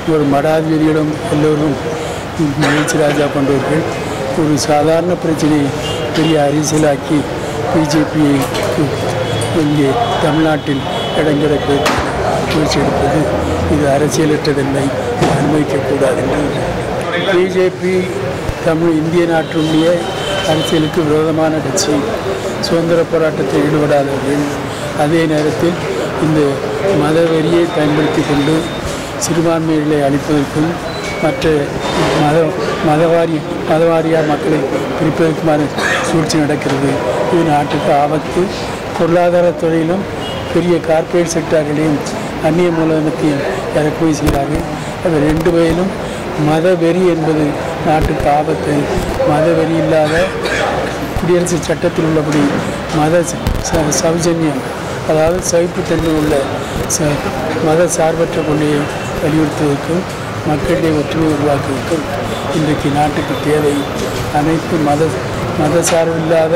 ஒரு மடாதிபதியிடம் எல்லோரும் மகிழ்ச்சி ராஜா போன்றவர்கள் ஒரு சாதாரண பிரச்சனையை பெரிய அரசியலாக்கி பிஜேபியை இங்கே தமிழ்நாட்டில் இடம் கிடைப்பதற்கு முயற்சி எடுப்பது இது அரசியலற்றதென்மை அனுமதிக்கக்கூடாது என்று பிஜேபி தமிழ் இந்திய நாட்டினுடைய அரசியலுக்கு விரோதமான கட்சி சுதந்திர போராட்டத்தில் ஈடுபடாதவர்கள் அதே நேரத்தில் இந்த மதவெறியை பயன்படுத்தி கொண்டு சிறுபான்மைகளை அழிப்பதற்கும் மற்ற மத மதவாரி மதவாரியார் மக்களை பிரிப்பதற்குமான சூழ்ச்சி நடக்கிறது இது நாட்டுக்கு ஆபத்து பொருளாதார துறையிலும் பெரிய கார்ப்பரேட் செக்டார்களையும் அந்நிய மூலதனத்தையும் இறக்குமதி செய்கிறார்கள் அது ரெண்டு வகையிலும் மதவெறி என்பது நாட்டுக்கு ஆபத்து மதவெறி இல்லாத குடியரசு சட்டத்தில் உள்ளபடி மத ச- ச- சௌஜன்யம் அதாவது சகிப்புத்தன்மை உள்ள ச மத சார்பற்ற கொள்கையை வலியுறுத்துவதற்கும் மக்களிடையே ஒற்றுமை உருவாக்குவதற்கும் இன்றைக்கு நாட்டுக்கு தேவை அனைத்து மத மத சார்பில்லாத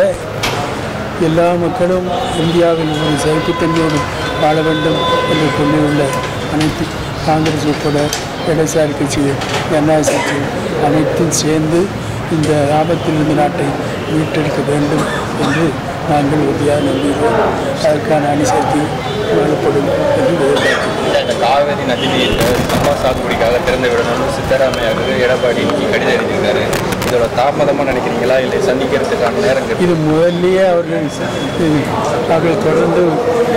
எல்லா மக்களும் இந்தியாவில் ஒரு சகிப்புத்தன்மையோடு வாழ வேண்டும் என்ற கொள்கை உள்ள அனைத்து காங்கிரஸ் உட்பட இடதுசாரி கட்சிகள் ஜனநாயக கட்சிகள் அனைத்தும் சேர்ந்து இந்த ஆபத்திலிருந்து நாட்டை மீட்டெடுக்க வேண்டும் என்று நாங்கள் உறுதியாக நம்புகிறோம் அதற்கான அணிசக்தி வழங்கப்படும் என்று எதிர்பார்க்கிறோம் இந்த காவேரி நதிநீரை சும்மா சாகுபடிக்காக திறந்து விடணும்னு சித்தராமையாவுக்கு எடப்பாடி இன்னைக்கு கடிதம் எழுதியிருக்காரு இதோட தாமதமாக நினைக்கிறீங்களா இல்லை சந்திக்கிறதுக்கான நேரம் இருக்கு இது முதல்லயே அவர்கள் ச- இது அவர்கள் தொடர்ந்து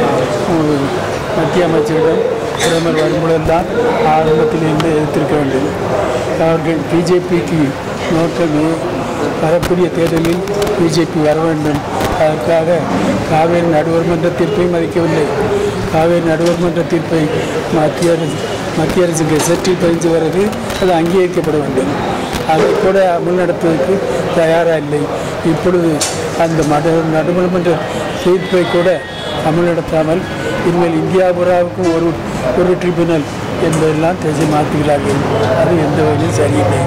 ஒரு மத்திய அமைச்சரிடம் பிரதமர் வரும்பொழுதெல்லாம் ஆரம்பத்திலிருந்து எதிர்த்திருக்க வேண்டும் அவர்கள் பிஜேபிக்கு நோக்கமே வரக்கூடிய தேர்தலில் பிஜேபி வர வேண்டும் அதற்காக காவேரி நடுவர் மன்ற தீர்ப்பை மதிக்கவில்லை காவேரி நடுவர் மன்ற தீர்ப்பை மத்திய அரசு மத்திய அரசு கெசட்டில் பதிஞ்சு பிறகு அது அங்கீகரிக்கப்பட வேண்டும் அதை கூட அமல்நடத்துவதற்கு தயாராக இல்லை இப்பொழுது அந்த மட நடுமன்ற தீர்ப்பை கூட அமல்நடத்தாமல் இனிமேல் இந்தியா புறாவுக்கும் ஒரு ஒரு ட்ரிபியூனல் என்பதெல்லாம் திசை மாற்றுகிறார்கள் அது எந்த வகையிலும் சரியில்லை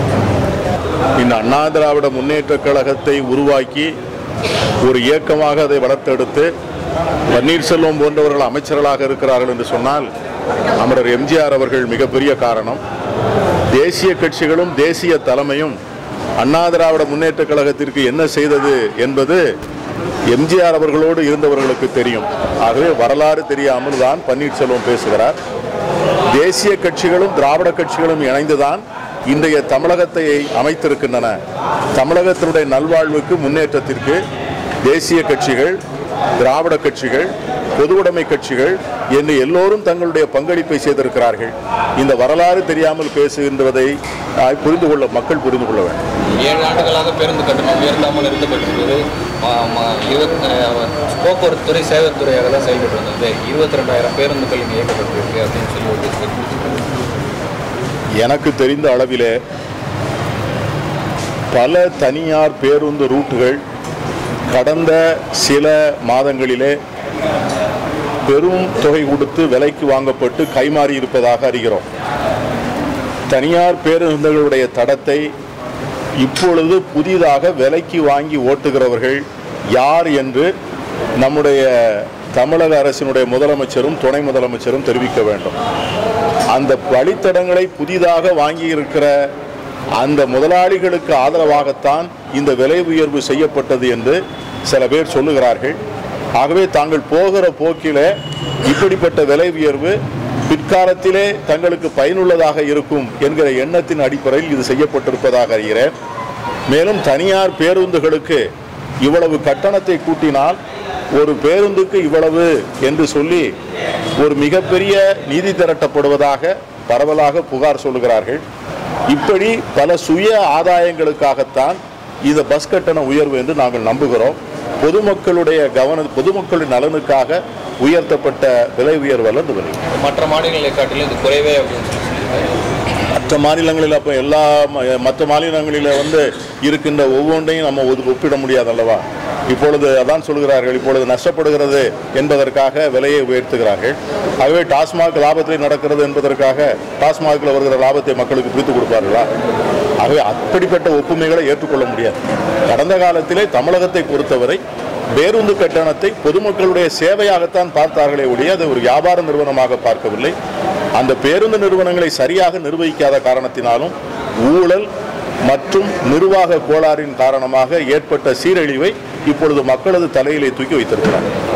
இந்த அண்ணா திராவிட முன்னேற்ற கழகத்தை உருவாக்கி ஒரு இயக்கமாக அதை வளர்த்தெடுத்து பன்னீர்செல்வம் போன்றவர்கள் அமைச்சர்களாக இருக்கிறார்கள் என்று சொன்னால் அமரர் எம்ஜிஆர் அவர்கள் மிகப்பெரிய காரணம் தேசிய கட்சிகளும் தேசிய தலைமையும் அண்ணா திராவிட முன்னேற்ற கழகத்திற்கு என்ன செய்தது என்பது எம்ஜிஆர் அவர்களோடு இருந்தவர்களுக்கு தெரியும் ஆகவே வரலாறு தெரியாமல் தான் பன்னீர்செல்வம் பேசுகிறார் தேசிய கட்சிகளும் திராவிட கட்சிகளும் இணைந்துதான் இன்றைய தமிழகத்தை அமைத்திருக்கின்றன தமிழகத்தினுடைய நல்வாழ்வுக்கு முன்னேற்றத்திற்கு தேசிய கட்சிகள் திராவிட கட்சிகள் பொதுவுடைமை கட்சிகள் என்று எல்லோரும் தங்களுடைய பங்களிப்பை செய்திருக்கிறார்கள் இந்த வரலாறு தெரியாமல் பேசுகின்றதை ஆஹ், புரிந்து கொள்ள மக்கள் புரிந்து கொள்ள வேண்டும் ஏழு ஆண்டுகளாக பேருந்து கட்டணம் உயர்த்தாமல் இருக்கப்பட்டிருந்தது ம- ம- இருபத் அஹ், போக்குவரத்து துறை சேவைத்துறையாக தான் செயல்பட்டு வந்தது இருபத்தி ரெண்டாயிரம் பேருந்துகள் இங்கே இயக்கப்பட்டிருக்கு அப்படின்னு சொல்லி ஒரு செய்தி. எனக்கு தெரிந்த அளவிலே பல தனியார் பேருந்து ரூட்டுகள் கடந்த சில மாதங்களிலே பெரும் தொகை கொடுத்து விலைக்கு வாங்கப்பட்டு கைமாறி இருப்பதாக அறிகிறோம் தனியார் பேருந்துகளுடைய தடத்தை இப்பொழுது புதிதாக விலைக்கு வாங்கி ஓட்டுகிறவர்கள் யார் என்று நம்முடைய தமிழக அரசினுடைய முதலமைச்சரும் துணை முதலமைச்சரும் தெரிவிக்க வேண்டும் அந்த வழித்தடங்களை புதிதாக வாங்கியிருக்கிற அந்த முதலாளிகளுக்கு ஆதரவாகத்தான் இந்த விலை உயர்வு செய்யப்பட்டது என்று சில பேர் சொல்லுகிறார்கள் ஆகவே தாங்கள் போகிற போக்கிலே இப்படிப்பட்ட விலை உயர்வு பிற்காலத்திலே தங்களுக்கு பயனுள்ளதாக இருக்கும் என்கிற எண்ணத்தின் அடிப்படையில் இது செய்யப்பட்டிருப்பதாக அறிகிறேன் மேலும் தனியார் பேருந்துகளுக்கு இவ்வளவு கட்டணத்தை கூட்டினால் ஒரு பேருந்துக்கு இவ்வளவு என்று சொல்லி ஒரு மிகப்பெரிய நிதி திரட்டப்படுவதாக பரவலாக புகார் சொல்லுகிறார்கள் இப்படி பல சுய ஆதாயங்களுக்காகத்தான் இந்த பஸ் கட்டண உயர்வு என்று நாங்கள் நம்புகிறோம் பொதுமக்களுடைய கவன பொதுமக்களின் நலனுக்காக உயர்த்தப்பட்ட விலை உயர்வு அல்ல இந்த விலை மற்ற மாநிலங்களை காட்டிலும் இது குறைவே அப்படின்னு சொல்லி சொல்லியிருக்காரு மற்ற மாநிலங்களில் அப்போ எல்லா ம- மற்ற மாநிலங்களில் வந்து இருக்கின்ற ஒவ்வொன்றையும் நம்ம ஒது- ஒப்பிட முடியாது அல்லவா இப்பொழுது அதான் சொல்கிறார்கள் இப்பொழுது நஷ்டப்படுகிறது என்பதற்காக விலையை உயர்த்துகிறார்கள் ஆகவே டாஸ்மாக் லாபத்தில் நடக்கிறது என்பதற்காக டாஸ்மாகில் வருகிற லாபத்தை மக்களுக்கு பிரித்து கொடுப்பார்களா ஆகவே அப்படிப்பட்ட ஒப்புமைகளை ஏற்றுக்கொள்ள முடியாது கடந்த காலத்திலே தமிழகத்தை பொறுத்தவரை பேருந்து கட்டணத்தை பொதுமக்களுடைய சேவையாகத்தான் பார்த்தார்களே ஒழிய அதை ஒரு வியாபார நிறுவனமாக பார்க்கவில்லை அந்த பேருந்து நிறுவனங்களை சரியாக நிர்வகிக்காத காரணத்தினாலும் ஊழல் மற்றும் நிர்வாக கோளாறின் காரணமாக ஏற்பட்ட சீரழிவை இப்பொழுது மக்களது தலையிலே தூக்கி வைத்திருக்கிறார்